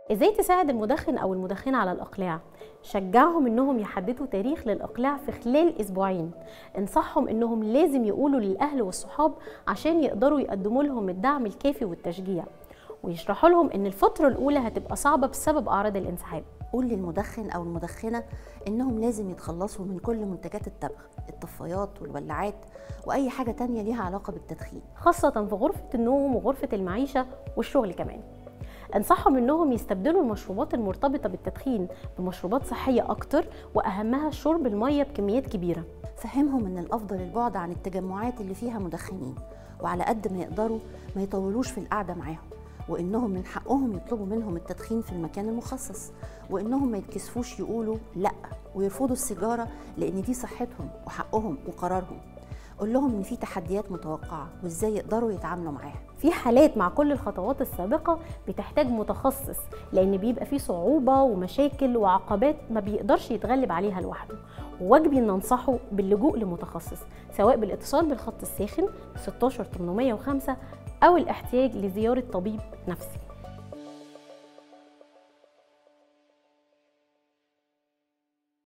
ازاي تساعد المدخن او المدخنه على الاقلاع شجعهم انهم يحددوا تاريخ للاقلاع في خلال اسبوعين انصحهم انهم لازم يقولوا للاهل والصحاب عشان يقدروا يقدموا لهم الدعم الكافي والتشجيع ويشرحوا لهم ان الفتره الاولى هتبقى صعبه بسبب اعراض الانسحاب قول للمدخن او المدخنه انهم لازم يتخلصوا من كل منتجات التبغ الطفايات والولاعات واي حاجه تانية ليها علاقه بالتدخين خاصه في غرفه النوم وغرفه المعيشه والشغل كمان انصحهم انهم يستبدلوا المشروبات المرتبطه بالتدخين بمشروبات صحيه اكتر واهمها شرب الميه بكميات كبيره فهمهم ان الافضل البعد عن التجمعات اللي فيها مدخنين وعلى قد ما يقدروا ما يطولوش في القعده معاهم وانهم من حقهم يطلبوا منهم التدخين في المكان المخصص وانهم ما يتكسفوش يقولوا لا ويرفضوا السيجاره لان دي صحتهم وحقهم وقرارهم قول لهم ان في تحديات متوقعه وازاي يقدروا يتعاملوا معاها في حالات مع كل الخطوات السابقة بتحتاج متخصص لأن بيبقى فيه صعوبة ومشاكل وعقبات ما بيقدرش يتغلب عليها لوحده وواجبي ان انصحه باللجوء لمتخصص سواء بالاتصال بالخط الساخن 16805 أو الاحتياج لزيارة طبيب نفسي